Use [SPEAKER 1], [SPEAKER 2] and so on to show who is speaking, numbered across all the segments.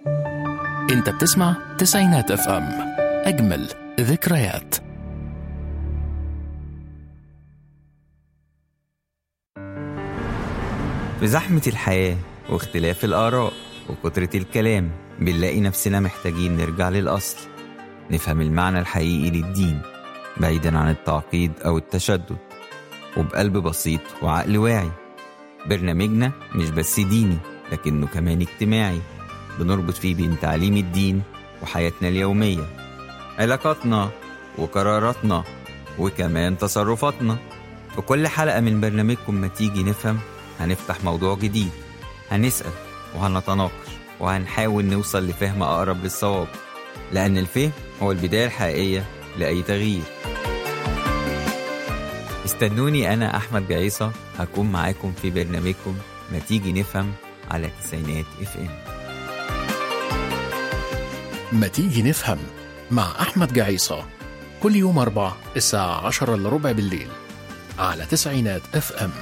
[SPEAKER 1] انت بتسمع تسعينات اف ام اجمل ذكريات
[SPEAKER 2] في زحمة الحياة واختلاف الآراء وكترة الكلام بنلاقي نفسنا محتاجين نرجع للأصل نفهم المعنى الحقيقي للدين بعيدا عن التعقيد أو التشدد وبقلب بسيط وعقل واعي برنامجنا مش بس ديني لكنه كمان اجتماعي بنربط فيه بين تعليم الدين وحياتنا اليومية علاقاتنا وقراراتنا وكمان تصرفاتنا في كل حلقة من برنامجكم ما تيجي نفهم هنفتح موضوع جديد هنسأل وهنتناقش وهنحاول نوصل لفهم أقرب للصواب لأن الفهم هو البداية الحقيقية لأي تغيير استنوني أنا أحمد جعيصة هكون معاكم في برنامجكم ما تيجي نفهم على تسعينات اف ام
[SPEAKER 1] ما تيجي نفهم مع أحمد جعيصة كل يوم أربع الساعة عشرة إلا ربع بالليل على تسعينات اف ام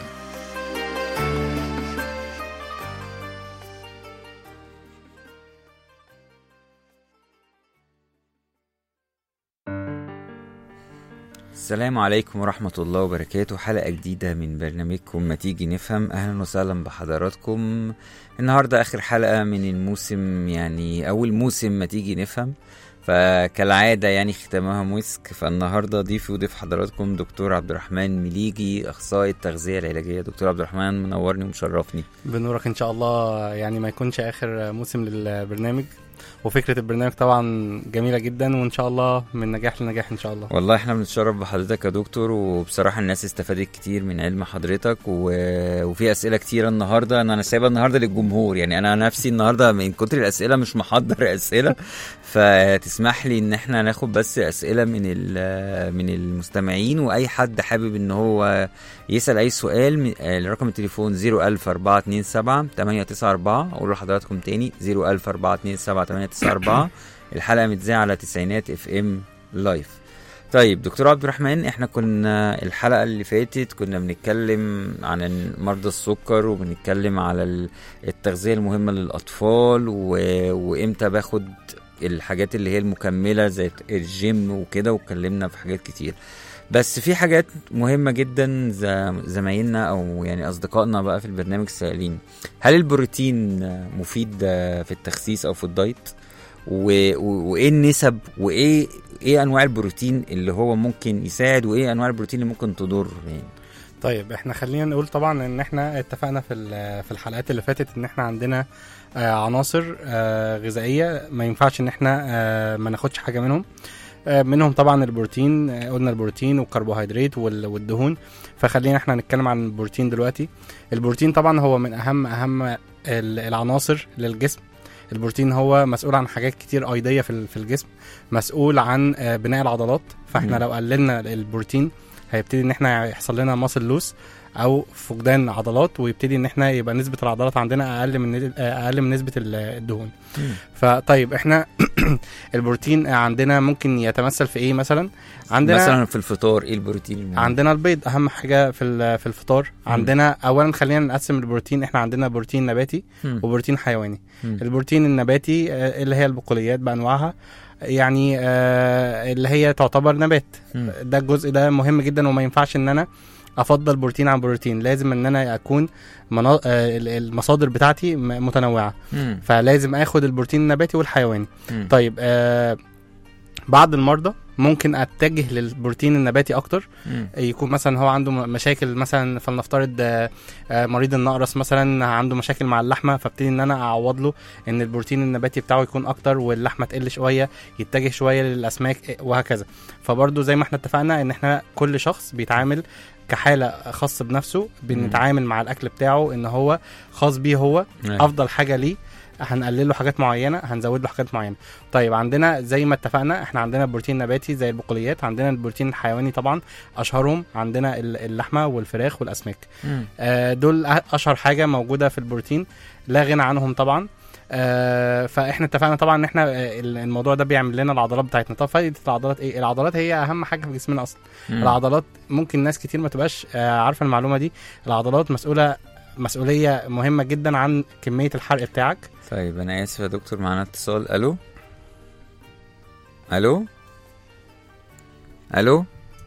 [SPEAKER 2] السلام عليكم ورحمة الله وبركاته حلقة جديدة من برنامجكم ما تيجي نفهم أهلا وسهلا بحضراتكم النهاردة آخر حلقة من الموسم يعني أول موسم ما تيجي نفهم فكالعادة يعني ختامها مسك فالنهاردة ضيفي وضيف حضراتكم دكتور عبد الرحمن مليجي أخصائي التغذية العلاجية دكتور عبد الرحمن منورني ومشرفني
[SPEAKER 3] بنورك ان شاء الله يعني ما يكونش اخر موسم للبرنامج وفكره البرنامج طبعا جميله جدا وان شاء الله من نجاح لنجاح ان شاء الله
[SPEAKER 2] والله احنا بنتشرف بحضرتك يا دكتور وبصراحة الناس استفادت كتير من علم حضرتك و... وفي أسئلة كتيرة النهاردة أنا أنا سايبها النهاردة للجمهور يعني أنا نفسي النهاردة من كتر الأسئلة مش محضر أسئلة فتسمح لي إن احنا ناخد بس أسئلة من ال... من المستمعين وأي حد حابب إن هو يسأل أي سؤال من- آه، رقم التليفون 00427 894 أقول لحضراتكم تاني 00427 894 الحلقة متذاعة على تسعينات اف ام لايف طيب دكتور عبد الرحمن احنا كنا الحلقة اللي فاتت كنا بنتكلم عن مرضى السكر وبنتكلم على ال- التغذية المهمة للأطفال و... وإمتى باخد الحاجات اللي هي المكملة زي الجيم وكده واتكلمنا في حاجات كتير بس في حاجات مهمة جدا ز- زمايلنا أو يعني أصدقائنا بقى في البرنامج سائلين هل البروتين مفيد في التخسيس أو في الدايت؟ و... و... وايه النسب وايه ايه انواع البروتين اللي هو ممكن يساعد وايه انواع البروتين اللي ممكن تضر يعني
[SPEAKER 3] طيب احنا خلينا نقول طبعا ان احنا اتفقنا في ال- في الحلقات اللي فاتت ان احنا عندنا آه، عناصر آه، غذائيه ما ينفعش ان احنا آه، ما ناخدش حاجه منهم آه، منهم طبعا البروتين آه، قلنا البروتين والكربوهيدرات وال- والدهون فخلينا احنا نتكلم عن البروتين دلوقتي البروتين طبعا هو من اهم اهم ال- العناصر للجسم البروتين هو مسؤول عن حاجات كتير ايضيه في ال- في الجسم مسؤول عن آه، بناء العضلات فاحنا
[SPEAKER 2] مم.
[SPEAKER 3] لو قللنا البروتين هيبتدي ان احنا يحصل لنا ماسل لوس او فقدان عضلات ويبتدي ان احنا يبقى نسبه العضلات عندنا اقل من اقل من نسبه ال- الدهون فطيب احنا البروتين عندنا ممكن يتمثل في ايه مثلا عندنا
[SPEAKER 2] مثلا في الفطار ايه البروتين المهم؟
[SPEAKER 3] عندنا البيض اهم حاجه في ال- في الفطار عندنا اولا خلينا نقسم البروتين احنا عندنا بروتين نباتي
[SPEAKER 2] مم.
[SPEAKER 3] وبروتين حيواني
[SPEAKER 2] مم.
[SPEAKER 3] البروتين النباتي آه، اللي هي البقوليات بانواعها يعني آه، اللي هي تعتبر نبات
[SPEAKER 2] مم.
[SPEAKER 3] ده الجزء ده مهم جدا وما ينفعش ان انا افضل بروتين عن بروتين لازم ان انا اكون منا... آه، ال- المصادر بتاعتي م- متنوعه
[SPEAKER 2] مم.
[SPEAKER 3] فلازم اخد البروتين النباتي والحيواني
[SPEAKER 2] مم.
[SPEAKER 3] طيب آه بعض المرضى ممكن اتجه للبروتين النباتي اكتر
[SPEAKER 2] مم.
[SPEAKER 3] يكون مثلا هو عنده م- مشاكل مثلا فلنفترض آه، آه، مريض النقرس مثلا عنده مشاكل مع اللحمه فابتدي ان انا اعوض له ان البروتين النباتي بتاعه يكون اكتر واللحمه تقل شويه يتجه شويه للاسماك آه، وهكذا فبرضو زي ما احنا اتفقنا ان احنا كل شخص بيتعامل كحاله خاص بنفسه بنتعامل مع الاكل بتاعه ان هو خاص بيه هو
[SPEAKER 2] أيوة.
[SPEAKER 3] افضل حاجه ليه هنقلل له حاجات معينه هنزود له حاجات معينه طيب عندنا زي ما اتفقنا احنا عندنا بروتين نباتي زي البقوليات عندنا البروتين الحيواني طبعا اشهرهم عندنا ال- اللحمه والفراخ والاسماك
[SPEAKER 2] مم.
[SPEAKER 3] آه، دول أه- اشهر حاجه موجوده في البروتين لا غنى عنهم طبعا آه، فاحنا اتفقنا طبعا ان احنا آه، الموضوع ده بيعمل لنا العضلات بتاعتنا طب فايده العضلات ايه العضلات هي اهم حاجه في جسمنا اصلا
[SPEAKER 2] مم.
[SPEAKER 3] العضلات ممكن ناس كتير ما تبقاش آه، عارفه المعلومه دي العضلات مسؤوله مسؤوليه مهمه جدا عن كميه الحرق بتاعك
[SPEAKER 2] طيب انا اسف يا دكتور معانا اتصال الو الو الو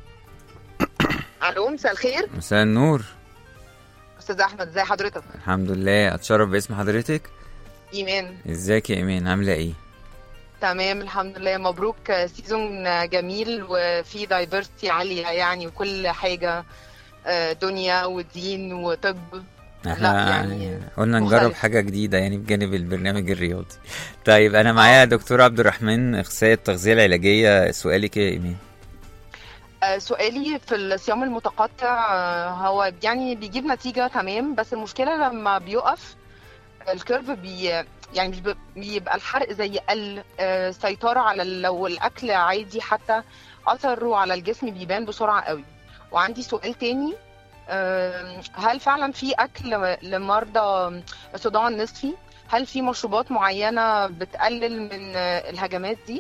[SPEAKER 4] الو مساء الخير
[SPEAKER 2] مساء النور
[SPEAKER 4] استاذ احمد ازي حضرتك
[SPEAKER 2] الحمد لله اتشرف باسم حضرتك
[SPEAKER 4] ايمان
[SPEAKER 2] ازيك يا ايمان عامله ايه
[SPEAKER 4] تمام الحمد لله مبروك سيزون جميل وفي دايفرستي عاليه يعني وكل حاجه آه، دنيا ودين وطب
[SPEAKER 2] احنا
[SPEAKER 4] يعني
[SPEAKER 2] قلنا
[SPEAKER 4] مختلف.
[SPEAKER 2] نجرب حاجه جديده يعني بجانب البرنامج الرياضي طيب انا معايا دكتور عبد الرحمن اخصائي التغذيه العلاجيه سؤالك ايه يا ايمان
[SPEAKER 4] آه، سؤالي في الصيام المتقطع آه، هو يعني بيجيب نتيجه تمام بس المشكله لما بيقف الكيرف بي يعني مش بي- بيبقى الحرق زي قل آه، سيطره على ال- لو الاكل عادي حتى اثره على الجسم بيبان بسرعه قوي وعندي سؤال تاني آم، هل فعلا في اكل لمرضى الصداع النصفي هل في مشروبات معينه بتقلل من آه، الهجمات دي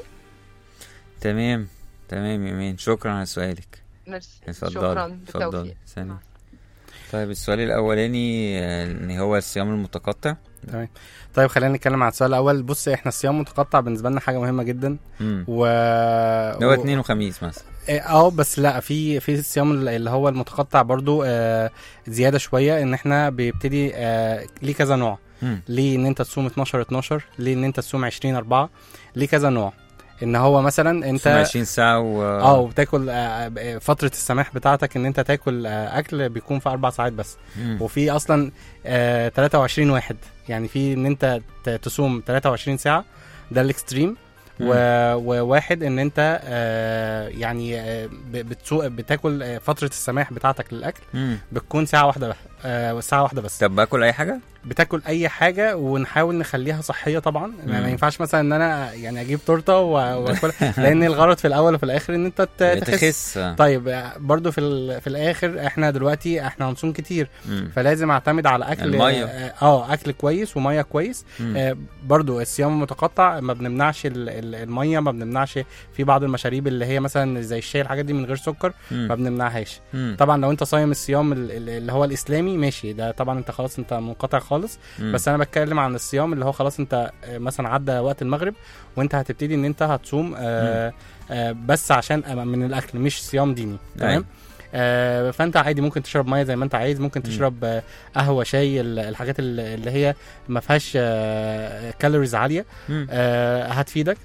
[SPEAKER 2] تمام تمام يا ايمان شكرا على سؤالك
[SPEAKER 4] ميرسي
[SPEAKER 2] اتفضلي
[SPEAKER 4] شكرا
[SPEAKER 2] اتفضلي
[SPEAKER 4] بالتوفيق
[SPEAKER 2] ثانية طيب السؤال الاولاني آه، ان هو الصيام المتقطع
[SPEAKER 3] تمام طيب خلينا نتكلم على السؤال الاول بص احنا الصيام المتقطع بالنسبه لنا حاجه مهمه جدا
[SPEAKER 2] امم
[SPEAKER 3] و
[SPEAKER 2] اللي هو اثنين وخميس مثلا
[SPEAKER 3] اه آه، بس لا في في الصيام اللي هو المتقطع برضو آه زياده شويه ان احنا بيبتدي آه ليه كذا نوع
[SPEAKER 2] مم.
[SPEAKER 3] ليه ان انت تصوم 12 12 ليه ان انت تصوم 20 4 ليه كذا نوع ان هو مثلا انت
[SPEAKER 2] تصوم 20 ساعه و
[SPEAKER 3] اه وبتاكل آه، آه، فتره السماح بتاعتك ان انت تاكل آه، اكل بيكون في اربع ساعات بس
[SPEAKER 2] مم.
[SPEAKER 3] وفي اصلا آه 23 واحد يعني في ان انت ت- تصوم 23 ساعه ده الاكستريم
[SPEAKER 2] مم.
[SPEAKER 3] و- وواحد ان انت آه يعني آه ب- بتسوق بتاكل آه فتره السماح بتاعتك للاكل
[SPEAKER 2] مم.
[SPEAKER 3] بتكون ساعه واحده بس آه ساعه واحده بس
[SPEAKER 2] طب باكل اي حاجه
[SPEAKER 3] بتاكل اي حاجه ونحاول نخليها صحيه طبعا ما
[SPEAKER 2] مم.
[SPEAKER 3] ما ينفعش مثلا ان انا يعني اجيب تورته و- واكلها لان الغرض في الاول وفي الاخر ان انت ت- تخس
[SPEAKER 2] تخس آه.
[SPEAKER 3] طيب آه، برضو في ال- في الاخر احنا دلوقتي احنا هنصوم كتير
[SPEAKER 2] مم.
[SPEAKER 3] فلازم اعتمد على اكل
[SPEAKER 2] المية.
[SPEAKER 3] اه آه، اكل كويس وميه كويس
[SPEAKER 2] مم.
[SPEAKER 3] آه برضو الصيام المتقطع ما بنمنعش ال- ال- الميه ما بنمنعش في بعض المشاريب اللي هي مثلا زي الشاي الحاجات دي من غير سكر ما
[SPEAKER 2] مم.
[SPEAKER 3] بنمنعهاش
[SPEAKER 2] مم.
[SPEAKER 3] طبعا لو انت صايم الصيام ال- ال- اللي هو الاسلامي ماشي ده طبعا انت خلاص انت منقطع خالص
[SPEAKER 2] مم.
[SPEAKER 3] بس انا بتكلم عن الصيام اللي هو خلاص انت آه، مثلا عدى وقت المغرب وانت هتبتدي ان انت هتصوم آه آه بس عشان أما- من الاكل مش صيام ديني تمام
[SPEAKER 2] أيوة.
[SPEAKER 3] آه فانت عادي ممكن تشرب ميه زي ما انت عايز ممكن
[SPEAKER 2] مم.
[SPEAKER 3] تشرب آه قهوه شاي ال- الحاجات ال- اللي هي ما فيهاش آه كالوريز عاليه
[SPEAKER 2] مم.
[SPEAKER 3] آه هتفيدك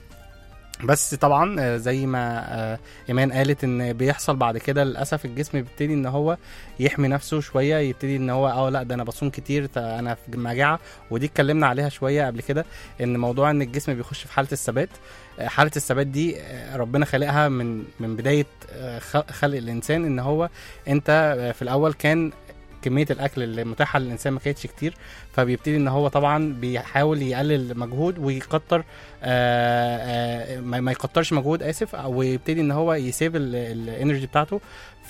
[SPEAKER 3] بس طبعا آه، زي ما آه، ايمان قالت ان بيحصل بعد كده للاسف الجسم بيبتدي ان هو يحمي نفسه شويه يبتدي ان هو اه لا ده انا بصوم كتير ده انا في مجاعه ودي اتكلمنا عليها شويه قبل كده ان موضوع ان الجسم بيخش في حاله الثبات آه، حاله الثبات دي آه، ربنا خلقها من من بدايه آه، خ- خلق الانسان ان هو انت آه، في الاول كان كميه الاكل اللي متاحه للانسان ما كانتش كتير فبيبتدي ان هو طبعا بيحاول يقلل مجهود ويكتر آه، آه، ما ما يكترش مجهود اسف ويبتدي ان هو يسيف الانرجي بتاعته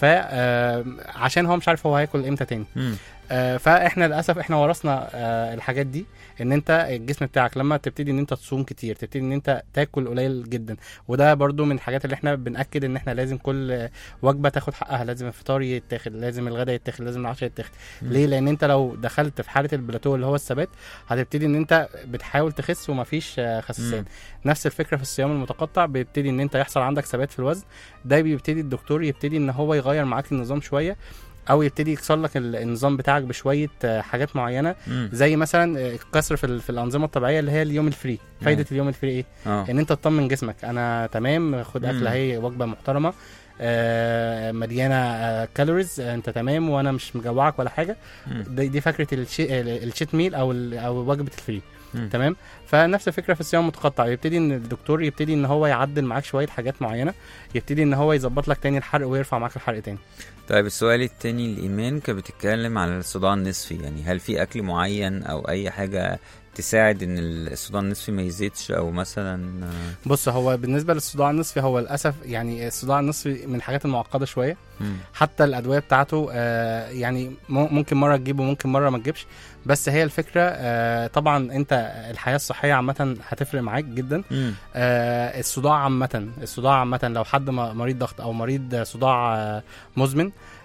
[SPEAKER 3] فعشان هو مش عارف هو هياكل امتى تاني
[SPEAKER 2] مم.
[SPEAKER 3] آه، فاحنا للاسف احنا ورثنا آه، الحاجات دي ان انت الجسم بتاعك لما تبتدي ان انت تصوم كتير تبتدي ان انت تاكل قليل جدا وده برضو من الحاجات اللي احنا بناكد ان احنا لازم كل آه، وجبه تاخد حقها لازم الفطار يتاخد لازم الغداء يتاخد لازم العشاء يتاخد
[SPEAKER 2] مم.
[SPEAKER 3] ليه لان انت لو دخلت في حاله البلاتو اللي هو الثبات هتبتدي ان انت بتحاول تخس ومفيش آه، خسسان
[SPEAKER 2] مم.
[SPEAKER 3] نفس الفكره في الصيام المتقطع بيبتدي ان انت يحصل عندك ثبات في الوزن ده بيبتدي الدكتور يبتدي ان هو يغير معاك النظام شويه او يبتدي يكسر لك ال- النظام بتاعك بشويه آه، حاجات معينه
[SPEAKER 2] مم.
[SPEAKER 3] زي مثلا آه، الكسر في, ال- في الانظمه الطبيعيه اللي هي اليوم الفري فايده اليوم الفري ايه
[SPEAKER 2] اه
[SPEAKER 3] ان انت تطمن جسمك انا تمام خد
[SPEAKER 2] مم.
[SPEAKER 3] اكل اهي وجبه محترمه آه، مليانه آه، كالوريز آه، انت تمام وانا مش مجوعك ولا حاجه
[SPEAKER 2] مم.
[SPEAKER 3] دي, دي فكره الشي الشيت ميل او ال- او وجبه الفري
[SPEAKER 2] مم.
[SPEAKER 3] تمام فنفس الفكره في الصيام المتقطع يبتدي ان الدكتور يبتدي ان هو يعدل معاك شويه حاجات معينه يبتدي ان هو يظبط لك تاني الحرق ويرفع معاك الحرق تاني
[SPEAKER 2] طيب السؤال التاني لإيمان كانت بتتكلم على الصداع النصفي يعني هل في أكل معين أو أي حاجة تساعد إن الصداع النصفي ما يزيدش أو مثلا آه،
[SPEAKER 3] بص هو بالنسبه للصداع النصفي هو للاسف يعني الصداع النصفي من الحاجات المعقده شويه
[SPEAKER 2] مم.
[SPEAKER 3] حتى الادويه بتاعته آه يعني مم- ممكن مره تجيبه ممكن مره ما تجيبش بس هي الفكره آه طبعا انت الحياه الصحيه عامه هتفرق معاك جدا
[SPEAKER 2] مم.
[SPEAKER 3] آه الصداع عامه الصداع عامه لو حد م- مريض ضغط او مريض صداع آه مزمن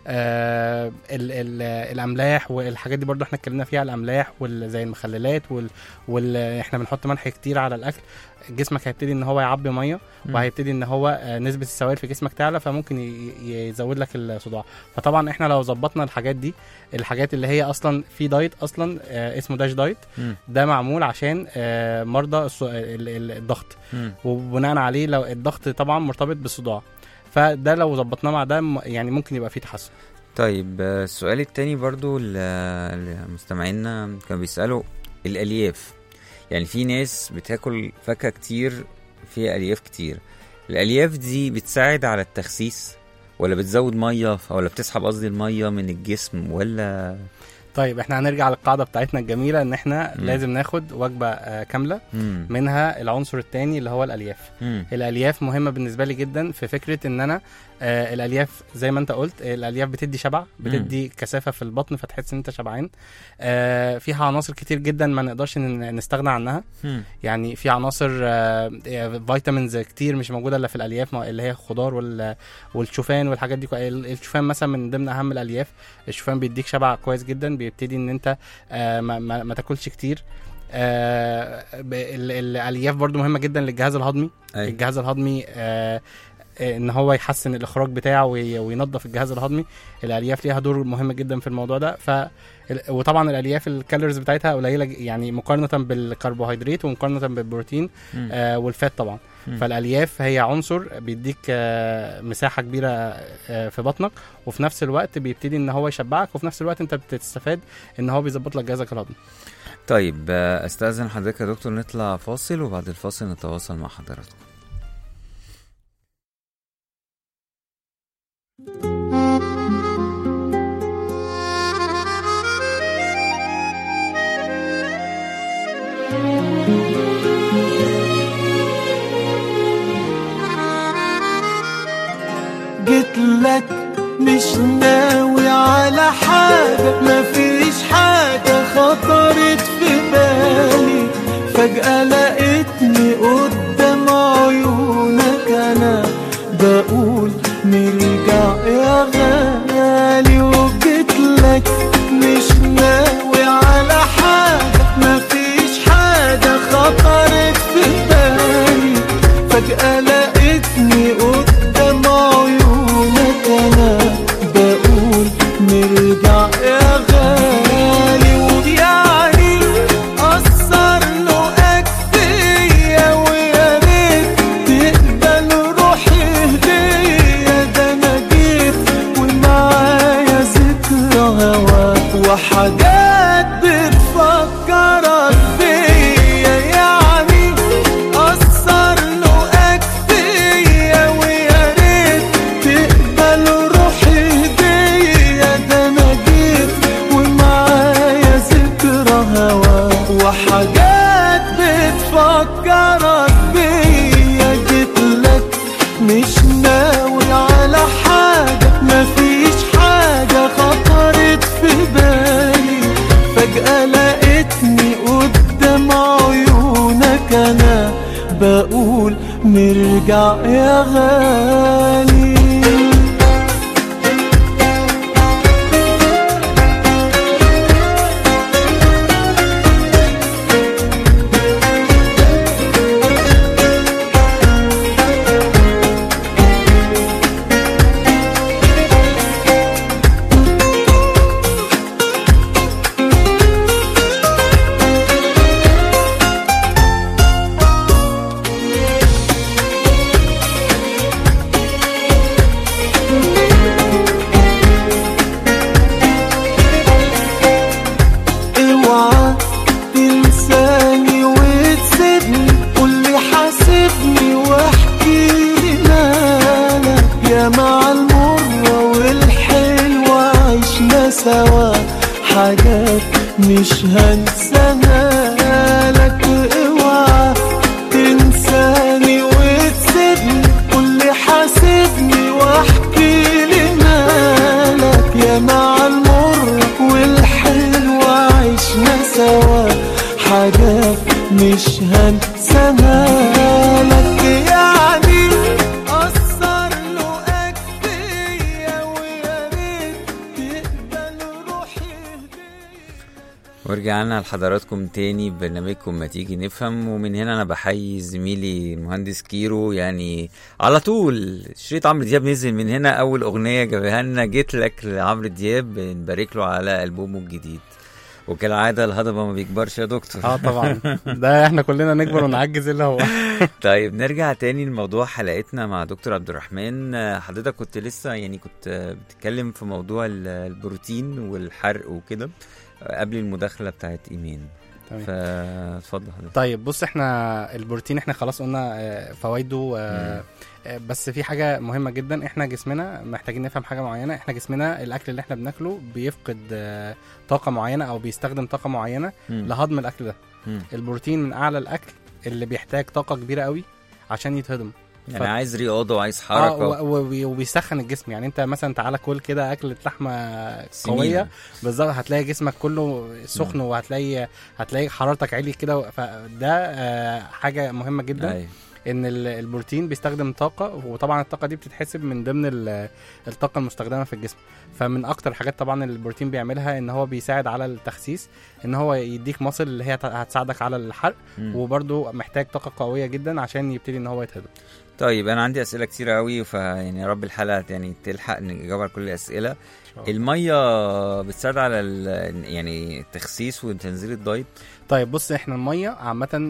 [SPEAKER 3] آه ال ال الاملاح والحاجات دي برضو احنا اتكلمنا فيها الاملاح وال- زي المخللات وال, وال احنا بنحط ملح كتير على الاكل جسمك هيبتدي ان هو يعبي ميه
[SPEAKER 2] مم.
[SPEAKER 3] وهيبتدي ان هو آه، نسبه السوائل في جسمك تعلى فممكن ي- ي- يزود لك الصداع فطبعا احنا لو ظبطنا الحاجات دي الحاجات اللي هي اصلا في دايت اصلا آه، اسمه داش دايت
[SPEAKER 2] مم.
[SPEAKER 3] ده معمول عشان آه، مرضى الص- ال- ال- الضغط
[SPEAKER 2] مم.
[SPEAKER 3] وبناء عليه لو الضغط طبعا مرتبط بالصداع فده لو ظبطناه مع ده م- يعني ممكن يبقى فيه تحسن
[SPEAKER 2] طيب آه، السؤال التاني برضو ل- لمستمعينا كانوا بيسألوا الألياف يعني في ناس بتاكل فاكهة كتير فيها ألياف كتير الألياف دي بتساعد على التخسيس ولا بتزود مية ولا بتسحب قصدي المية من الجسم ولا
[SPEAKER 3] طيب احنا هنرجع للقاعده بتاعتنا الجميله ان احنا
[SPEAKER 2] مم.
[SPEAKER 3] لازم ناخد وجبه آه، كامله
[SPEAKER 2] مم.
[SPEAKER 3] منها العنصر الثاني اللي هو الالياف
[SPEAKER 2] مم.
[SPEAKER 3] الالياف مهمه بالنسبه لي جدا في فكره ان انا آه الالياف زي ما انت قلت آه، الالياف بتدي شبع بتدي كثافه في البطن فتحس ان انت شبعان آه فيها عناصر كتير جدا ما نقدرش ن- نستغنى عنها
[SPEAKER 2] مم.
[SPEAKER 3] يعني في عناصر آه آه، فيتامينز كتير مش موجوده الا في الالياف ما- اللي هي الخضار وال- والشوفان والحاجات دي كو- ال- الشوفان مثلا من ضمن اهم الالياف الشوفان بيديك شبع كويس جدا بيبتدي ان انت آه ما, ما, ما تاكلش كتير آه ب- ال- الالياف برضو مهمه جدا للجهاز الهضمي
[SPEAKER 2] أيوة.
[SPEAKER 3] الجهاز الهضمي آه آه، ان هو يحسن الاخراج بتاعه وي- وينظف الجهاز الهضمي الالياف ليها دور مهم جدا في الموضوع ده ف ال- وطبعا الالياف الكالوريز بتاعتها قليله ج- يعني مقارنه بالكربوهيدرات ومقارنه بالبروتين
[SPEAKER 2] مم.
[SPEAKER 3] آه والفات طبعا
[SPEAKER 2] مم.
[SPEAKER 3] فالالياف هي عنصر بيديك آه مساحه كبيره آه في بطنك وفي نفس الوقت بيبتدي ان هو يشبعك وفي نفس الوقت انت بتستفاد ان هو بيظبط لك جهازك الهضمي
[SPEAKER 2] طيب آه، استاذن حضرتك يا دكتور نطلع فاصل وبعد الفاصل نتواصل مع حضراتكم
[SPEAKER 5] جيت لك مش ناوي على حاجة مفيش حاجة خطرت في بالي فجأة لقيتني قدام عيونك أنا بقول نرجع يا غالي وجيت لك مش ناوي على حاجة مفيش حاجة خطرت في بالي فجأة لقيتني قدام عيونك أنا بقول نرجع يا غالي ويعني أثر لقاك فيا ويا ريت تقبل روحي هدية ده أنا جيت ومعايا ذكرى هواك وحاجات بتفكرك بيا يعني أثر لقاك فيا ويا ريت تقبل روحي هدية ده أنا جيت ومعايا ذكرى هواك وحاجات بتفكرك بيا جيت لك مش ناوي على حاجة مفيش حاجة خطرت في بالي فجأة لقيتني قدام عيونك أنا بقول نرجع يا غالي اوعى تنساني وتسيبني قولي حاسبني واحكي لي مالك يا مع المرة والحلوة عشنا سوا حاجات مش هنساها لك اوعى تنساني وتسيبني قولي حاسبني واحكي لي مالك يا مع المر والحلوة عشنا سوا حاجات مش هنساها لك يعني أثر لقاك فيا ويا ريت
[SPEAKER 2] ورجعنا لحضراتكم تاني ببرنامجكم ما تيجي نفهم ومن هنا انا بحيي زميلي المهندس كيرو يعني على طول شريط عمرو دياب نزل من هنا اول اغنيه جابها لنا جيت لك لعمرو دياب بنبارك له على البومه الجديد وكالعاده الهضبه ما بيكبرش يا دكتور
[SPEAKER 3] اه طبعا ده احنا كلنا نكبر ونعجز اللي هو
[SPEAKER 2] طيب نرجع تاني لموضوع حلقتنا مع دكتور عبد الرحمن آه، حضرتك كنت لسه يعني كنت آه، بتتكلم في موضوع ال- البروتين والحرق وكده آه، قبل المداخله بتاعت ايمان
[SPEAKER 3] تمام.
[SPEAKER 2] فاتفضل حضرتك
[SPEAKER 3] طيب بص احنا البروتين احنا خلاص قلنا آه، فوائده آه، آه، بس في حاجه مهمه جدا احنا جسمنا محتاجين نفهم حاجه معينه احنا جسمنا الاكل اللي احنا بناكله بيفقد آه، طاقه معينه او بيستخدم طاقه معينه
[SPEAKER 2] مم.
[SPEAKER 3] لهضم الاكل ده
[SPEAKER 2] مم.
[SPEAKER 3] البروتين من اعلى الاكل اللي بيحتاج طاقه كبيره قوي عشان يتهضم
[SPEAKER 2] يعني
[SPEAKER 3] ف-
[SPEAKER 2] عايز رياضه وعايز
[SPEAKER 3] اه
[SPEAKER 2] حركه
[SPEAKER 3] و- و- وبيسخن الجسم يعني انت مثلا تعالى كل كده اكله لحمه
[SPEAKER 2] سمين.
[SPEAKER 3] قويه بالظبط هتلاقي جسمك كله سخن وهتلاقي هتلاقي حرارتك عاليه كده فده آه، حاجه مهمه جدا
[SPEAKER 2] أيوة.
[SPEAKER 3] ان ال- البروتين بيستخدم طاقه وطبعا الطاقه دي بتتحسب من ضمن ال- الطاقه المستخدمه في الجسم فمن اكتر الحاجات طبعا اللي البروتين بيعملها ان هو بيساعد على التخسيس ان هو يديك مصل اللي هي هتساعدك على الحرق
[SPEAKER 2] مم.
[SPEAKER 3] وبرده محتاج طاقه قويه جدا عشان يبتدي ان هو يتهضم
[SPEAKER 2] طيب انا عندي اسئله كتير قوي فيعني يا رب الحلقه يعني تلحق نجاوب على كل الاسئله الميه بتساعد على ال- يعني التخسيس وتنزيل الدايت
[SPEAKER 3] طيب بص احنا الميه عامه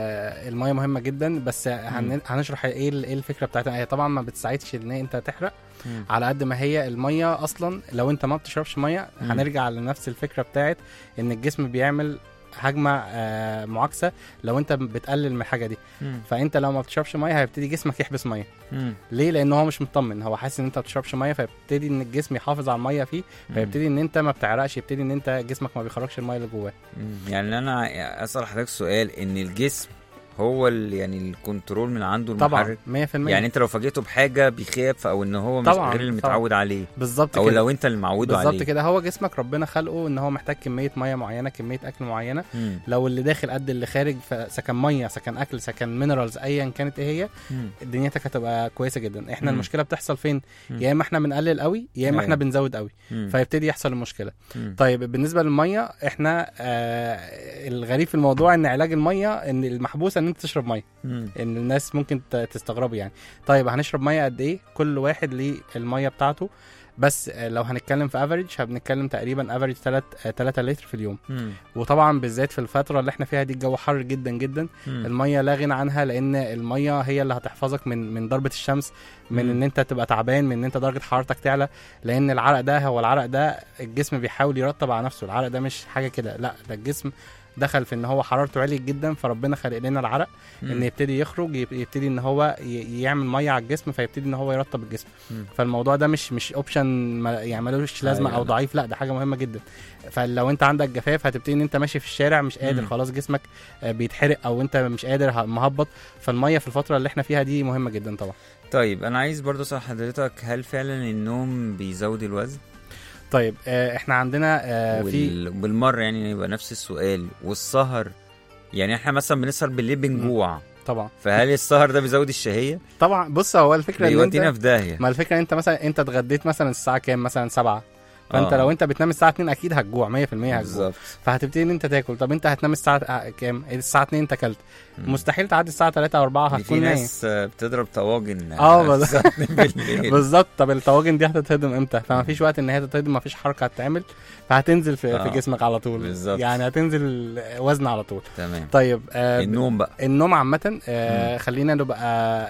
[SPEAKER 3] آه الميه مهمه جدا بس هن... هنشرح ايه ال- ايه الفكره بتاعتها هي طبعا ما بتساعدش ان انت تحرق
[SPEAKER 2] مم.
[SPEAKER 3] على قد ما هي الميه اصلا لو انت ما بتشربش ميه
[SPEAKER 2] مم.
[SPEAKER 3] هنرجع لنفس الفكره بتاعت ان الجسم بيعمل هجمه آه معاكسه لو انت بتقلل من الحاجه دي
[SPEAKER 2] مم.
[SPEAKER 3] فانت لو ما بتشربش ميه هيبتدي جسمك يحبس ميه
[SPEAKER 2] مم.
[SPEAKER 3] ليه لان هو مش مطمن هو حاسس ان انت ما بتشربش ميه فيبتدي ان الجسم يحافظ على الميه فيه فيبتدي ان انت ما بتعرقش يبتدي ان انت جسمك ما بيخرجش الميه اللي جواه
[SPEAKER 2] مم. يعني انا ع- اسال حضرتك سؤال ان الجسم هو ال- يعني الكنترول من عنده
[SPEAKER 3] طبعا
[SPEAKER 2] المحرك
[SPEAKER 3] 100%
[SPEAKER 2] يعني انت لو فاجئته بحاجه بيخاف او ان هو مش
[SPEAKER 3] طبعاً،
[SPEAKER 2] غير اللي
[SPEAKER 3] طبعاً.
[SPEAKER 2] متعود عليه
[SPEAKER 3] بالظبط
[SPEAKER 2] او
[SPEAKER 3] كده
[SPEAKER 2] لو انت اللي معوده
[SPEAKER 3] بالظبط
[SPEAKER 2] عليه
[SPEAKER 3] كده هو جسمك ربنا خلقه ان هو محتاج كميه ميه معينه كميه اكل معينه
[SPEAKER 2] مم.
[SPEAKER 3] لو اللي داخل قد اللي خارج فسكن ميه سكن اكل سكن مينرالز ايا كانت ايه هي
[SPEAKER 2] مم.
[SPEAKER 3] دنيتك هتبقى كويسه جدا احنا
[SPEAKER 2] مم.
[SPEAKER 3] المشكله بتحصل فين
[SPEAKER 2] مم.
[SPEAKER 3] يا اما احنا بنقلل قوي يا اما احنا
[SPEAKER 2] أيوة.
[SPEAKER 3] بنزود قوي
[SPEAKER 2] مم.
[SPEAKER 3] فيبتدي يحصل المشكله
[SPEAKER 2] مم.
[SPEAKER 3] طيب بالنسبه للميه احنا آه الغريب في الموضوع ان علاج الميه ان المحبوسه ان انت تشرب ميه
[SPEAKER 2] مم.
[SPEAKER 3] ان الناس ممكن ت- تستغربوا يعني طيب هنشرب ميه قد ايه كل واحد ليه الميه بتاعته بس آه، لو هنتكلم في افريج هنتكلم تقريبا افريج 3 3 لتر في اليوم
[SPEAKER 2] مم.
[SPEAKER 3] وطبعا بالذات في الفتره اللي احنا فيها دي الجو حر جدا جدا
[SPEAKER 2] مم.
[SPEAKER 3] الميه لا غنى عنها لان الميه هي اللي هتحفظك من من ضربه الشمس من
[SPEAKER 2] مم.
[SPEAKER 3] ان انت تبقى تعبان من ان انت درجه حرارتك تعلى لان العرق ده هو العرق ده الجسم بيحاول يرطب على نفسه العرق ده مش حاجه كده لا ده الجسم دخل في ان هو حرارته عليت جدا فربنا خلق لنا العرق ان
[SPEAKER 2] مم.
[SPEAKER 3] يبتدي يخرج يب- يبتدي ان هو ي- يعمل ميه على الجسم فيبتدي ان هو يرطب الجسم
[SPEAKER 2] مم.
[SPEAKER 3] فالموضوع ده مش مش اوبشن يعني ملوش لازمه
[SPEAKER 2] أيوة،
[SPEAKER 3] او
[SPEAKER 2] لا.
[SPEAKER 3] ضعيف لا ده حاجه مهمه جدا فلو انت عندك جفاف هتبتدي ان انت ماشي في الشارع مش قادر
[SPEAKER 2] مم.
[SPEAKER 3] خلاص جسمك آه، بيتحرق او انت مش قادر ه- مهبط فالميه في الفتره اللي احنا فيها دي مهمه جدا طبعا
[SPEAKER 2] طيب انا عايز برضه اسال حضرتك هل فعلا النوم بيزود الوزن
[SPEAKER 3] طيب آه، احنا عندنا آه، في
[SPEAKER 2] وال... بالمره يعني يبقى نفس السؤال والسهر يعني احنا مثلا بنسهر بالليل بنجوع
[SPEAKER 3] طبعا
[SPEAKER 2] فهل السهر ده بيزود الشهيه
[SPEAKER 3] طبعا بص هو الفكره ان
[SPEAKER 2] بيودينا
[SPEAKER 3] انت
[SPEAKER 2] في داهيه
[SPEAKER 3] ما الفكره انت مثلا انت اتغديت مثلا الساعه كام مثلا 7 فانت
[SPEAKER 2] آه.
[SPEAKER 3] لو انت بتنام الساعه 2 اكيد هتجوع 100% هتجوع
[SPEAKER 2] بالظبط
[SPEAKER 3] فهتبتدي ان انت تاكل طب انت هتنام الساعه آه، كام الساعه 2 انت اكلت
[SPEAKER 2] مم.
[SPEAKER 3] مستحيل تعدي الساعه 3 او 4
[SPEAKER 2] دي في
[SPEAKER 3] هتكون نايم
[SPEAKER 2] ناس آه، بتضرب طواجن
[SPEAKER 3] آه،
[SPEAKER 2] آه،
[SPEAKER 3] بالظبط.
[SPEAKER 2] الساعة 2 بالليل
[SPEAKER 3] بالظبط طب الطواجن دي هتتهضم امتى فما فيش وقت ان هي تتهضم ما فيش حركه هتتعمل فهتنزل في,
[SPEAKER 2] آه.
[SPEAKER 3] في جسمك على طول
[SPEAKER 2] بالظبط.
[SPEAKER 3] يعني هتنزل وزن على طول
[SPEAKER 2] تمام
[SPEAKER 3] طيب آه
[SPEAKER 2] النوم بقى
[SPEAKER 3] النوم عامة آه خلينا نبقى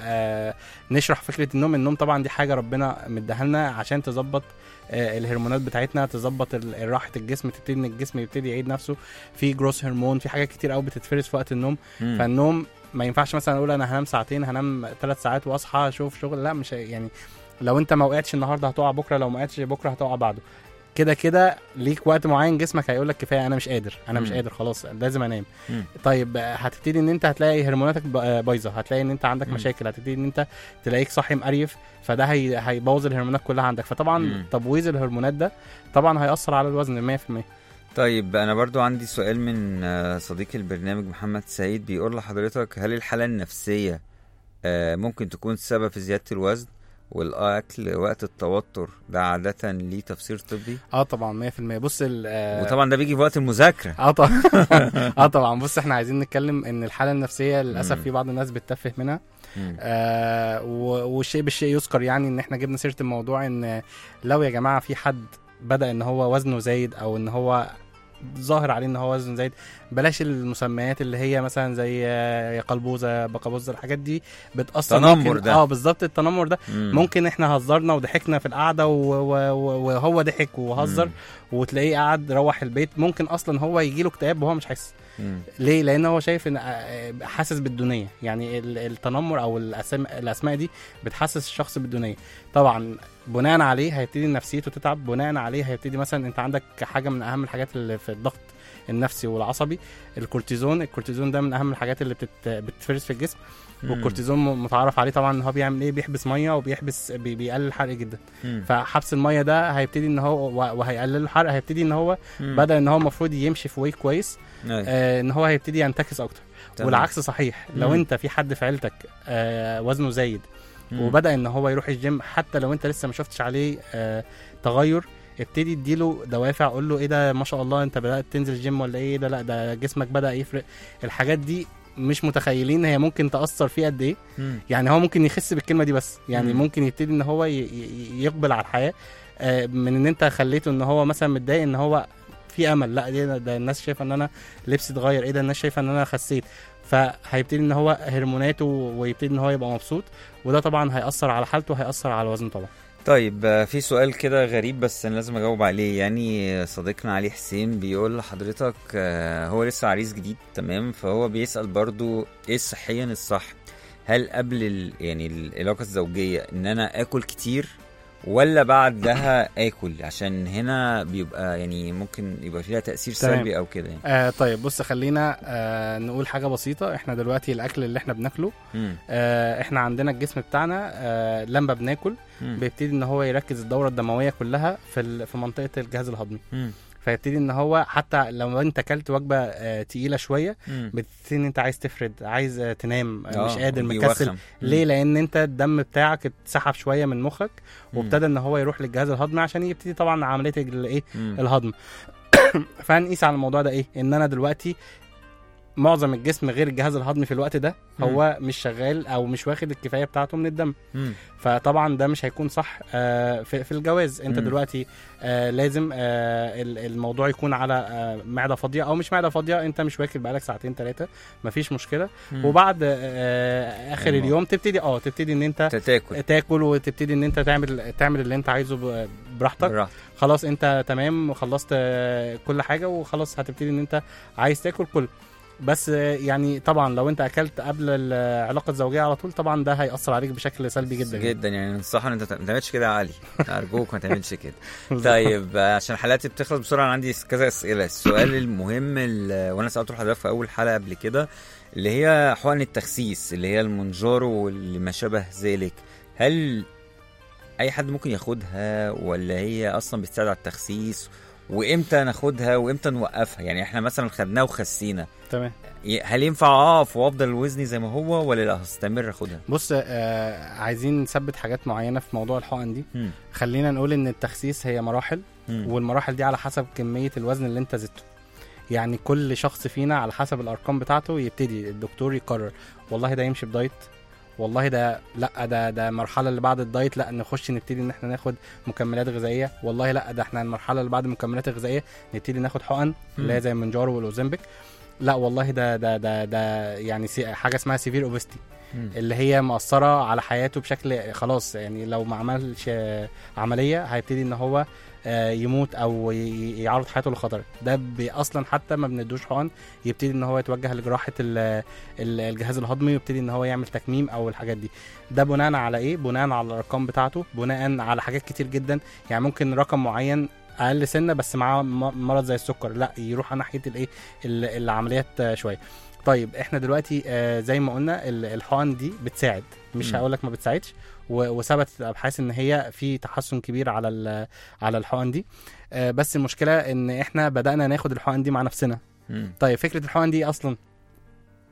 [SPEAKER 3] آه نشرح فكرة النوم النوم طبعا دي حاجة ربنا مديها لنا عشان تظبط آه الهرمونات بتاعتنا تظبط ال- راحة الجسم تبتدي ان الجسم يبتدي يعيد نفسه في جروس هرمون في حاجات كتير قوي بتتفرز في وقت النوم
[SPEAKER 2] مم.
[SPEAKER 3] فالنوم ما ينفعش مثلا اقول انا هنام ساعتين هنام ثلاث ساعات واصحى اشوف شغل لا مش هي- يعني لو انت ما وقعتش النهارده هتقع بكره لو ما وقعتش بكره هتقع بعده كده كده ليك وقت معين جسمك هيقول لك كفايه انا مش قادر انا مش
[SPEAKER 2] مم.
[SPEAKER 3] قادر خلاص لازم انام
[SPEAKER 2] مم.
[SPEAKER 3] طيب آه، هتبتدي ان انت هتلاقي هرموناتك ب- آه، بايظه هتلاقي ان انت عندك
[SPEAKER 2] مم.
[SPEAKER 3] مشاكل هتبتدي ان انت تلاقيك صاحي مقريف فده هي... هيبوظ الهرمونات كلها عندك فطبعا
[SPEAKER 2] مم.
[SPEAKER 3] تبويظ الهرمونات ده طبعا هيأثر على الوزن 100%
[SPEAKER 2] طيب انا برضو عندي سؤال من آه، صديق البرنامج محمد سعيد بيقول لحضرتك هل الحالة النفسية آه، ممكن تكون سبب في زيادة الوزن والاكل وقت التوتر ده عاده ليه تفسير طبي
[SPEAKER 3] اه طبعا 100% بص ال- آه،
[SPEAKER 2] وطبعا ده بيجي في وقت المذاكره
[SPEAKER 3] اه طبعا اه طبعا بص احنا عايزين نتكلم ان الحاله النفسيه للاسف
[SPEAKER 2] مم.
[SPEAKER 3] في بعض الناس بتتفه منها
[SPEAKER 2] مم.
[SPEAKER 3] آه و- والشيء بالشيء يذكر يعني ان احنا جبنا سيره الموضوع ان لو يا جماعه في حد بدا ان هو وزنه زايد او ان هو ظاهر عليه ان هو وزنه زايد بلاش المسميات اللي هي مثلا زي آه، يا قلبوزه بقبوزه الحاجات دي بتاثر
[SPEAKER 2] تنمر
[SPEAKER 3] ممكن-
[SPEAKER 2] ده.
[SPEAKER 3] اه بالظبط التنمر ده
[SPEAKER 2] مم.
[SPEAKER 3] ممكن احنا هزرنا وضحكنا في القعده و- و- و- وهو ضحك وهزر
[SPEAKER 2] مم.
[SPEAKER 3] وتلاقيه قعد روح البيت ممكن اصلا هو يجي له اكتئاب وهو مش حاسس
[SPEAKER 2] مم.
[SPEAKER 3] ليه لان هو شايف ان آه، حاسس بالدونيه يعني ال- التنمر او الاسماء الاسماء دي بتحسس الشخص بالدونيه طبعا بناء عليه هيبتدي نفسيته تتعب بناء عليه هيبتدي مثلا انت عندك حاجه من اهم الحاجات اللي في الضغط النفسي والعصبي الكورتيزون الكورتيزون ده من اهم الحاجات اللي بتت... بتتفرز في الجسم
[SPEAKER 2] مم.
[SPEAKER 3] والكورتيزون م- متعرف عليه طبعا ان هو بيعمل ايه بيحبس ميه وبيحبس بي... بيقلل الحرق جدا
[SPEAKER 2] مم.
[SPEAKER 3] فحبس الميه ده هيبتدي ان هو و- وهيقلل الحرق هيبتدي ان هو
[SPEAKER 2] مم.
[SPEAKER 3] بدا ان هو المفروض يمشي في واي كويس
[SPEAKER 2] أيوة.
[SPEAKER 3] آه ان هو هيبتدي ينتكس اكتر
[SPEAKER 2] تمام.
[SPEAKER 3] والعكس صحيح لو
[SPEAKER 2] مم.
[SPEAKER 3] انت في حد في عيلتك آه وزنه زايد
[SPEAKER 2] مم.
[SPEAKER 3] وبدا ان هو يروح الجيم حتى لو انت لسه ما شفتش عليه آه تغير ابتدي اديله دوافع قول له ايه ده ما شاء الله انت بدات تنزل الجيم ولا ايه ده لا ده جسمك بدا يفرق الحاجات دي مش متخيلين هي ممكن تاثر فيه قد ايه
[SPEAKER 2] مم.
[SPEAKER 3] يعني هو ممكن يخس بالكلمه دي بس يعني
[SPEAKER 2] مم.
[SPEAKER 3] ممكن يبتدي ان هو ي- ي- يقبل على الحياه آه، من ان انت خليته ان هو مثلا متضايق ان هو في امل لا ده, ده الناس شايفه ان انا لبسي اتغير ايه ده الناس شايفه ان انا خسيت فهيبتدي ان هو هرموناته ويبتدي ان هو يبقى مبسوط وده طبعا هيأثر على حالته وهيأثر على وزنه طبعا
[SPEAKER 2] طيب آه، في سؤال كده غريب بس انا لازم اجاوب عليه يعني صديقنا علي حسين بيقول لحضرتك آه، هو لسه عريس جديد تمام فهو بيسأل برضو ايه صحيا الصح هل قبل ال... يعني العلاقة الزوجية ان انا اكل كتير ولا بعدها اكل عشان هنا بيبقى يعني ممكن يبقى فيها تأثير
[SPEAKER 3] تمام.
[SPEAKER 2] سلبي او كده يعني
[SPEAKER 3] آه طيب بص خلينا آه نقول حاجه بسيطه احنا دلوقتي الاكل اللي احنا بناكله
[SPEAKER 2] مم.
[SPEAKER 3] آه احنا عندنا الجسم بتاعنا آه لما بناكل
[SPEAKER 2] مم.
[SPEAKER 3] بيبتدي ان هو يركز الدوره الدمويه كلها في ال- في منطقه الجهاز الهضمي
[SPEAKER 2] مم.
[SPEAKER 3] فيبتدي ان هو حتى لو انت اكلت وجبه آه تقيله شويه
[SPEAKER 2] مم.
[SPEAKER 3] بتبتدي ان انت عايز تفرد عايز آه تنام آه مش
[SPEAKER 2] آه،
[SPEAKER 3] قادر
[SPEAKER 2] بيوخم.
[SPEAKER 3] مكسل
[SPEAKER 2] مم.
[SPEAKER 3] ليه لان انت الدم بتاعك اتسحب شويه من مخك
[SPEAKER 2] مم.
[SPEAKER 3] وابتدى ان هو يروح للجهاز الهضمي عشان يبتدي طبعا عمليه الايه
[SPEAKER 2] مم.
[SPEAKER 3] الهضم فهنقيس على الموضوع ده ايه ان انا دلوقتي معظم الجسم غير الجهاز الهضمي في الوقت ده هو مش شغال او مش واخد الكفايه بتاعته من الدم
[SPEAKER 2] مم.
[SPEAKER 3] فطبعا ده مش هيكون صح آه، في في الجواز انت
[SPEAKER 2] مم.
[SPEAKER 3] دلوقتي آه، لازم آه، ال- الموضوع يكون على آه، معده فاضيه او مش معده فاضيه انت مش واكل بقالك ساعتين ثلاثه مفيش مشكله
[SPEAKER 2] مم.
[SPEAKER 3] وبعد آه، اخر
[SPEAKER 2] أيوة.
[SPEAKER 3] اليوم تبتدي اه تبتدي ان انت
[SPEAKER 2] تاكل
[SPEAKER 3] تاكل وتبتدي ان انت تعمل تعمل اللي انت عايزه ب- براحتك
[SPEAKER 2] براحتك.
[SPEAKER 3] خلاص انت تمام وخلصت آه، كل حاجه وخلاص هتبتدي ان انت عايز تاكل كل بس آه، يعني طبعا لو انت اكلت قبل العلاقه الزوجيه على طول طبعا ده هياثر عليك بشكل سلبي جدا يعني.
[SPEAKER 2] جدا يعني ننصح ان انت ما تعملش كده يا علي ارجوك ما تعملش كده طيب آه، عشان حلقتي بتخلص بسرعه انا عندي كذا اسئله السؤال المهم ال- وانا سالته لحضرتك في اول حلقه قبل كده اللي هي حقن التخسيس اللي هي المونجارو واللي ما شابه ذلك هل اي حد ممكن ياخدها ولا هي اصلا بتساعد على التخسيس وامتى ناخدها وامتى نوقفها يعني احنا مثلا خدناها وخسينا
[SPEAKER 3] تمام
[SPEAKER 2] ي- هل ينفع اقف وافضل وزني زي ما هو ولا لا هستمر اخدها
[SPEAKER 3] بص آه عايزين نثبت حاجات معينه في موضوع الحقن دي
[SPEAKER 2] مم.
[SPEAKER 3] خلينا نقول ان التخسيس هي مراحل
[SPEAKER 2] مم.
[SPEAKER 3] والمراحل دي على حسب كميه الوزن اللي انت زدته يعني كل شخص فينا على حسب الارقام بتاعته يبتدي الدكتور يقرر والله ده يمشي بدايت والله ده لا ده ده المرحله اللي بعد الدايت لا نخش نبتدي ان احنا ناخد مكملات غذائيه والله لا ده احنا المرحله اللي بعد المكملات الغذائيه نبتدي ناخد حقن اللي هي زي المنجارو والاوزمبيك لا والله ده ده ده ده يعني سي- حاجه اسمها سيفير اوبستي
[SPEAKER 2] مم.
[SPEAKER 3] اللي هي مأثرة على حياته بشكل خلاص يعني لو ما عملش آه، عملية هيبتدي ان هو آه، يموت او ي- يعرض حياته للخطر ده بي- اصلا حتى ما بندوش حقن يبتدي ان هو يتوجه لجراحة ال- ال- الجهاز الهضمي ويبتدي ان هو يعمل تكميم او الحاجات دي ده بناء على ايه بناء على الارقام بتاعته بناء على حاجات كتير جدا يعني ممكن رقم معين اقل سنه بس معاه م- مرض زي السكر لا يروح على ناحيه الايه ال- العمليات آه، شويه طيب احنا دلوقتي آه، زي ما قلنا ال- الحقن دي بتساعد مش
[SPEAKER 2] مم.
[SPEAKER 3] هقول لك ما بتساعدش و- وثبتت الابحاث ان هي في تحسن كبير على ال- على الحقن دي آه، بس المشكله ان احنا بدانا ناخد الحقن دي مع نفسنا
[SPEAKER 2] مم.
[SPEAKER 3] طيب فكره الحقن دي اصلا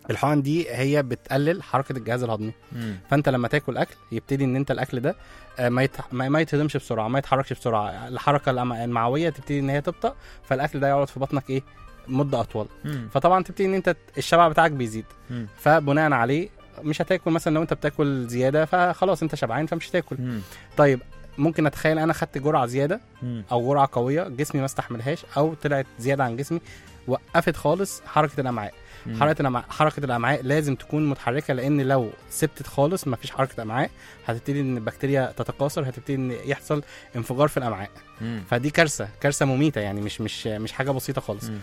[SPEAKER 3] الحقن دي هي بتقلل حركه الجهاز الهضمي
[SPEAKER 2] مم.
[SPEAKER 3] فانت لما تاكل اكل يبتدي ان انت الاكل ده آه، ما يت... ما ما يتهضمش بسرعه ما يتحركش بسرعه الحركه الأم- المعويه تبتدي ان هي تبطا فالاكل ده يقعد في بطنك ايه مده اطول
[SPEAKER 2] مم.
[SPEAKER 3] فطبعا تبتدي ان انت الشبع بتاعك بيزيد
[SPEAKER 2] مم.
[SPEAKER 3] فبناء عليه مش هتاكل مثلا لو انت بتاكل زياده فخلاص انت شبعان فمش هتاكل
[SPEAKER 2] مم.
[SPEAKER 3] طيب ممكن اتخيل انا خدت جرعه زياده
[SPEAKER 2] مم.
[SPEAKER 3] او جرعه قويه جسمي ما استحملهاش او طلعت زياده عن جسمي وقفت خالص حركه الامعاء
[SPEAKER 2] مم.
[SPEAKER 3] حركه الامعاء حركه الامعاء لازم تكون متحركه لان لو سبتت خالص ما فيش حركه امعاء هتبتدي ان البكتيريا تتكاثر هتبتدي ان يحصل انفجار في الامعاء
[SPEAKER 2] مم.
[SPEAKER 3] فدي كارثه كارثه مميته يعني مش مش مش حاجه بسيطه خالص
[SPEAKER 2] مم.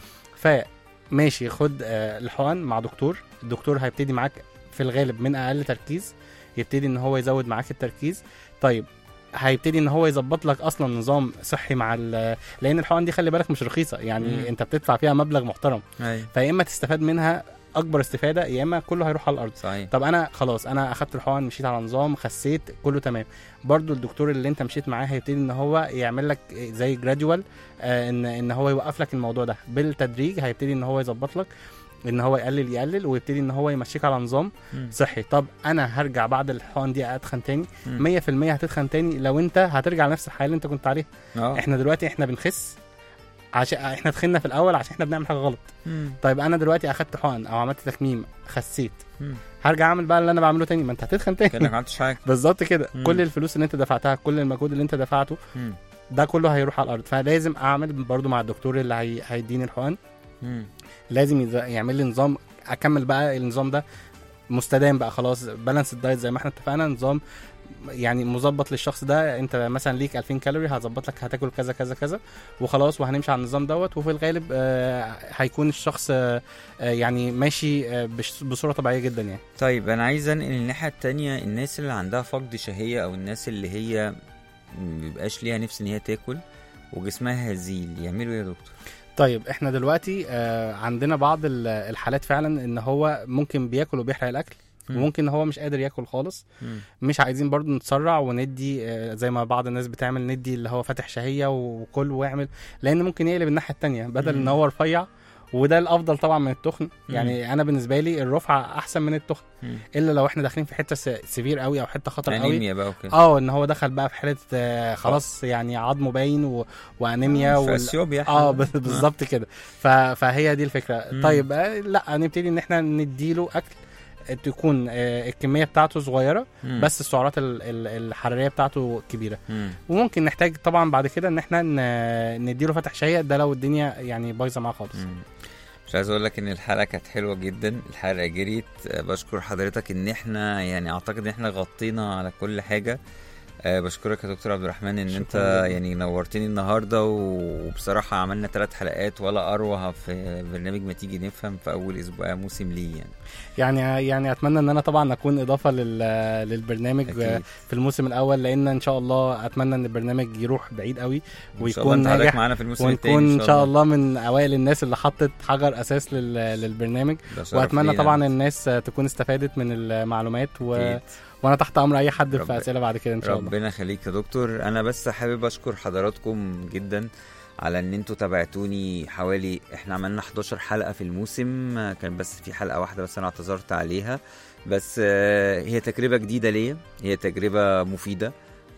[SPEAKER 3] فماشي خد آه، الحقن مع دكتور الدكتور هيبتدي معاك في الغالب من اقل تركيز يبتدي ان هو يزود معاك التركيز طيب هيبتدي ان هو يظبط لك اصلا نظام صحي مع ال- لان الحقن دي خلي بالك مش رخيصه يعني
[SPEAKER 2] مم.
[SPEAKER 3] انت بتدفع فيها مبلغ محترم
[SPEAKER 2] ايوه
[SPEAKER 3] فيا اما تستفاد منها اكبر استفاده يا اما كله هيروح على الارض
[SPEAKER 2] صحيح
[SPEAKER 3] طب انا خلاص انا اخدت الحقن مشيت على نظام خسيت كله تمام برضو الدكتور اللي انت مشيت معاه هيبتدي ان هو يعمل لك زي جراديوال آه ان ان هو يوقف لك الموضوع ده بالتدريج هيبتدي ان هو يظبط لك ان هو يقلل يقلل ويبتدي ان هو يمشيك على نظام
[SPEAKER 2] مم.
[SPEAKER 3] صحي طب انا هرجع بعد الحقن دي اتخن تاني
[SPEAKER 2] مم.
[SPEAKER 3] 100% هتتخن تاني لو انت هترجع لنفس الحياه اللي انت كنت عليها
[SPEAKER 2] اه
[SPEAKER 3] احنا دلوقتي احنا بنخس عشان احنا تخنا في الاول عشان احنا بنعمل حاجه غلط
[SPEAKER 2] مم.
[SPEAKER 3] طيب انا دلوقتي اخدت حقن او عملت تكميم خسيت
[SPEAKER 2] مم.
[SPEAKER 3] هرجع اعمل بقى اللي انا بعمله تاني ما انت هتتخن
[SPEAKER 2] كانك
[SPEAKER 3] تاني
[SPEAKER 2] ما عملتش حاجه
[SPEAKER 3] بالظبط كده
[SPEAKER 2] مم.
[SPEAKER 3] كل الفلوس اللي انت دفعتها كل المجهود اللي انت دفعته
[SPEAKER 2] مم.
[SPEAKER 3] ده كله هيروح على الارض فلازم اعمل برضو مع الدكتور اللي هي... هيديني الحقن
[SPEAKER 2] مم.
[SPEAKER 3] لازم يز- يعمل لي نظام اكمل بقى النظام ده مستدام بقى خلاص بالانس الدايت زي ما احنا اتفقنا نظام يعني مظبط للشخص ده انت مثلا ليك 2000 كالوري هظبط لك هتاكل كذا كذا كذا وخلاص وهنمشي على النظام دوت وفي الغالب آه هيكون الشخص آه آه، يعني ماشي آه بش- بصوره طبيعيه جدا يعني
[SPEAKER 2] طيب انا عايز انقل الناحيه التانية الناس اللي عندها فقد شهيه او الناس اللي هي مبيبقاش ليها نفس ان هي تاكل وجسمها هزيل يعملوا ايه يا دكتور
[SPEAKER 3] طيب احنا دلوقتي آه عندنا بعض ال- الحالات فعلا ان هو ممكن بياكل وبيحرق الاكل
[SPEAKER 2] مم.
[SPEAKER 3] وممكن هو مش قادر ياكل خالص
[SPEAKER 2] مم.
[SPEAKER 3] مش عايزين برضو نتسرع وندي آه، زي ما بعض الناس بتعمل ندي اللي هو فاتح شهية وكل ويعمل لان ممكن يقلب الناحية التانية بدل
[SPEAKER 2] مم.
[SPEAKER 3] ان هو رفيع وده الافضل طبعا من التخن يعني انا بالنسبه لي الرفعه احسن من التخن
[SPEAKER 2] مم.
[SPEAKER 3] الا لو احنا داخلين في حته س- سيفير قوي او حته خطر قوي
[SPEAKER 2] انيميا بقى وكده
[SPEAKER 3] اه ان هو دخل بقى في حاله آه، خلاص يعني عظمه باين و... وانيميا
[SPEAKER 2] في
[SPEAKER 3] وال...
[SPEAKER 2] اثيوبيا
[SPEAKER 3] اه ب- بالظبط كده ف... فهي دي الفكره
[SPEAKER 2] مم.
[SPEAKER 3] طيب آه، لا نبتدي ان احنا نديله اكل آه، تكون آه، الكميه بتاعته صغيره
[SPEAKER 2] مم.
[SPEAKER 3] بس السعرات ال- ال- الحراريه بتاعته كبيره
[SPEAKER 2] مم.
[SPEAKER 3] وممكن نحتاج طبعا بعد كده ان احنا ن- نديله فتح شهيه ده لو الدنيا يعني بايظه معاه خالص
[SPEAKER 2] مم. مش عايز اقول لك ان الحلقه كانت حلوه جدا الحلقه جريت آه، بشكر حضرتك ان احنا يعني اعتقد ان احنا غطينا على كل حاجه آه، بشكرك يا دكتور عبد الرحمن ان
[SPEAKER 3] شكراً
[SPEAKER 2] انت
[SPEAKER 3] جداً.
[SPEAKER 2] يعني نورتني النهارده وبصراحه عملنا ثلاث حلقات ولا اروع في برنامج ما تيجي نفهم في اول اسبوع موسم ليه يعني
[SPEAKER 3] يعني يعني اتمنى ان انا طبعا اكون اضافه لل للبرنامج
[SPEAKER 2] اكيد
[SPEAKER 3] في الموسم الاول لان ان شاء الله اتمنى ان البرنامج يروح بعيد قوي
[SPEAKER 2] ان شاء الله
[SPEAKER 3] ويكون
[SPEAKER 2] انت حضرتك
[SPEAKER 3] ناجح
[SPEAKER 2] معانا في الموسم الثاني
[SPEAKER 3] ونكون ان شاء الله من اوائل الناس اللي حطت حجر اساس لل- للبرنامج
[SPEAKER 2] ده شرف
[SPEAKER 3] واتمنى
[SPEAKER 2] لينا.
[SPEAKER 3] طبعا الناس تكون استفادت من المعلومات و...
[SPEAKER 2] أكيد.
[SPEAKER 3] وانا تحت امر اي حد
[SPEAKER 2] رب-
[SPEAKER 3] في اسئله بعد كده ان شاء الله
[SPEAKER 2] ربنا يخليك يا دكتور انا بس حابب اشكر حضراتكم جدا على ان انتوا تابعتوني حوالي احنا عملنا 11 حلقه في الموسم آه، كان بس في حلقه واحده بس انا اعتذرت عليها بس آه، هي تجربه جديده ليا هي تجربه مفيده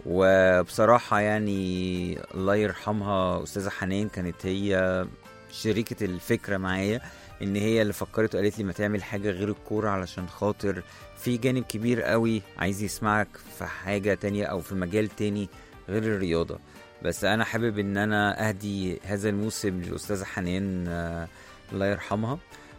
[SPEAKER 2] وبصراحه يعني الله يرحمها استاذه حنان كانت هي شريكه الفكره معايا ان هي اللي فكرت وقالت لي ما تعمل حاجه غير الكوره علشان خاطر في جانب كبير قوي عايز يسمعك في حاجة تانية أو في مجال تاني غير الرياضة بس أنا حابب إن أنا أهدي هذا الموسم للأستاذة حنان آه، الله يرحمها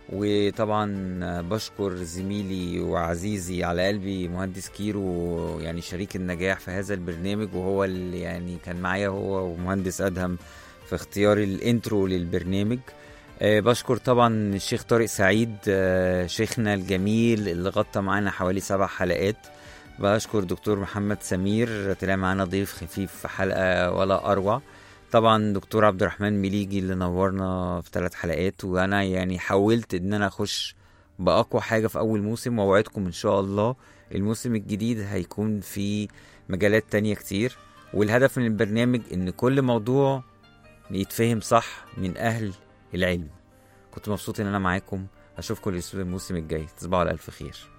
[SPEAKER 2] وطبعا آه، بشكر زميلي وعزيزي على قلبي مهندس كيرو يعني شريك النجاح في هذا البرنامج وهو اللي يعني كان معايا هو ومهندس أدهم في اختيار الانترو للبرنامج آه، بشكر طبعا الشيخ طارق سعيد آه، شيخنا الجميل اللي غطى معانا حوالي سبع حلقات بشكر دكتور محمد سمير طلع معانا ضيف خفيف في حلقة ولا أروع طبعا دكتور عبد الرحمن مليجي اللي نورنا في ثلاث حلقات وانا يعني حاولت ان انا اخش باقوى حاجه في اول موسم واوعدكم ان شاء الله الموسم الجديد هيكون في مجالات تانية كتير والهدف من البرنامج ان كل موضوع يتفهم صح من اهل العلم كنت مبسوط ان انا معاكم اشوفكم الموسم الجاي تصبحوا على الف خير